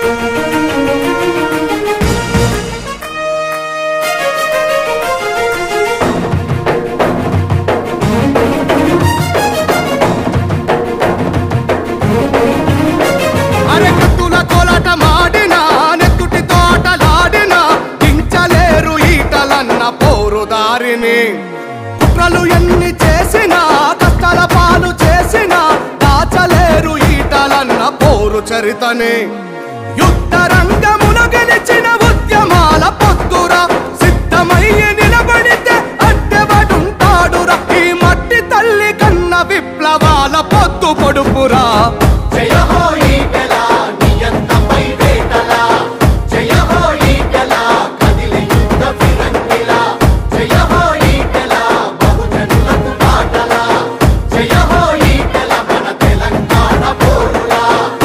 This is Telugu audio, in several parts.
అరెకత్తుల కోలాట మాడిన నెత్తుటి తోటలాడిన దించలేరు ఈటలన్న పోరు దారిని కుట్రలు ఎన్ని చేసినా కష్టాల పాలు చేసినా దాచలేరు ఈటలన్న పోరు చరితని యుద్ధ రంగమున గెలిచిన ఉద్యమాల పొత్తురా సిద్ధమయ్యి నిలబడితే అడ్డబడుంటాడురా ఈ మట్టి తల్లి కన్న విప్లవాల పొత్తు పొడుపురా జయ హో ఈటెల నియంతపై వేటల జయ హో ఈటెల కదిలి యుద్ధ ఫిరంగిల జయ హో ఈటెల బహుజనులకు బాటల జయ హో ఈటెల మన తెలంగాణ పోరులా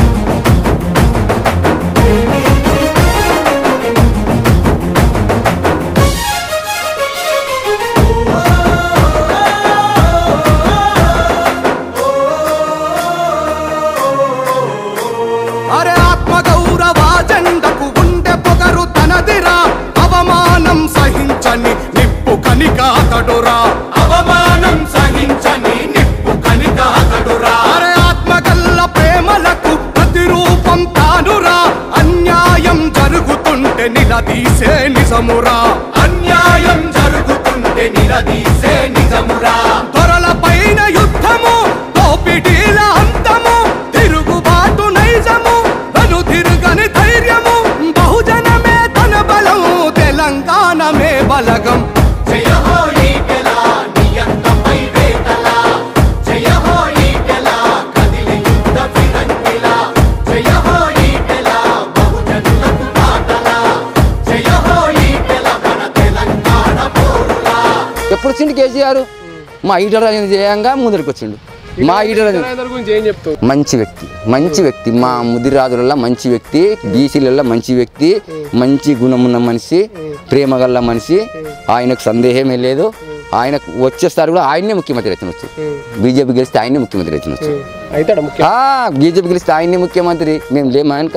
అరే ఆత్మ గౌరవ జెండకు ఉండే పొగరు తనదిరా అవమానం సహించని నిప్పు కనికాతడురా అవమానం సహించని నిప్పు కనికాతడురా అరే ఆత్మ గల్ల ప్రేమలకు ప్రతిరూపం తానురా అన్యాయం జరుగుతుంటే నిలదీసే నిజమురా అన్యాయం జరుగుతుంటే నిలదీసే నిజమురా దొరల పైన యుద్ధము దోపిడీల అంతము తిరుగుబాటు నైజము అను తిరుగని ధైర్యము బహుజనమే తన బలం తెలంగాణమే బలగం జయ హో ఈటెల నియంతపై వేటల జయ హో ఈటెల కదిలి యుద్ధ ఫిరంగిల జయ హో ఈటెల బహుజనులకు బాటల జయ హో ఈటెల మన తెలంగాణ పోరులా ఎప్పుడు వచ్చిండు కేసీఆర్ మా ఈటల చేయంగా ముందరికి వచ్చిండు మా ఈటల రాజేందర్ గురించి ఏం చెప్తావు మంచి వ్యక్తి మంచి వ్యక్తి మా ముదిరాజులలో మంచి వ్యక్తి బీసీలలో మంచి వ్యక్తి మంచి గుణమున్న మనిషి ప్రేమ గల్ల మనిషి ఆయనకు సందేహమే లేదు ఆయనకు వచ్చేస్తారు కూడా ఆయన్నే ముఖ్యమంత్రి రచనవచ్చు బీజేపీ గెలిస్తే ఆయన్నే ముఖ్యమంత్రి రచనవచ్చు అవుతాడా ముఖ్యం బీజేపీ గెలిస్తే ఆయన్నే ముఖ్యమంత్రి మేము లేమా ఆయనక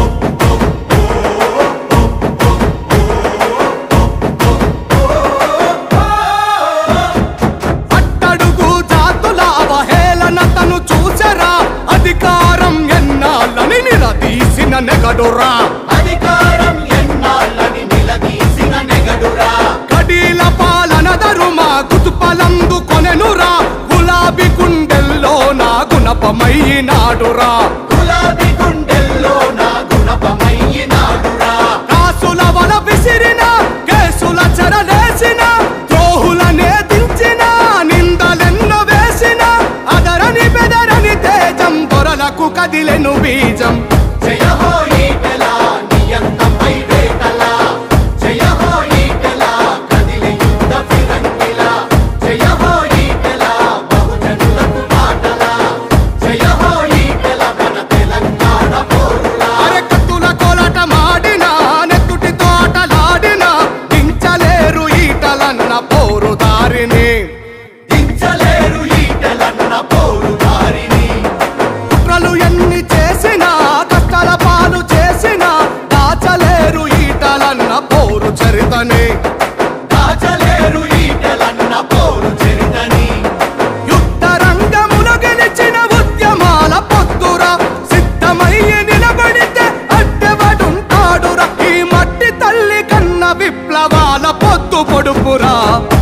అట్టడుగు జాతుల అవహేళన తను చూసరా అధికారం ఎన్నాళ్ళని నిలదీసిన నెగడురా అధికారం ఎన్నాళ్ళని నిలదీసిన నెగడురా కడీల పాలన దరుమా కుతుపలందు కొనెనురా గులాబీ గుండెల్లో నా గుణపమైనాడురా గులాబీ గుండెల్లో నా గుణపమయ్యినాడురా కాసుల వల విసిరిన కేసుల చెరలేసిన ద్రోహులనే దించిన నిందలెన్నో వేసిన అదరని బెదరని తేజం దొరలకు కదిలెను బీజం జయ హో ఈటెల నియంతపై వేటల జయ హో ఈటెల కదిలి యుద్ధ ఫిరంగిల జయ హో ఈటెల బహుజనులకు బాటల జయ హో ఈటెల మన తెలంగాణ పోరులా అరెకత్తుల కోలాట మాడిన నెత్తుటి తోటలాడిన దించలేరు ఈటలన్న పోరు దారిని దించలేరు ఈటెలన్న పోరు దారిని కుట్రలు ఎన్ని చేసినా కష్టాల పాలు చేసినా దాచలేరు ఈటలన్న పోరు చరితని దాచలేరు ఈటెలన్న పోరు చరితని యుద్ధ రంగమున గెలిచిన ఉద్యమాల పొత్తురా సిద్ధమయ్యి నిలబడితే అడ్డబడుంటాడురా ఈ మట్టి తల్లి కన్న విప్లవాల పొత్తు పొడుపురా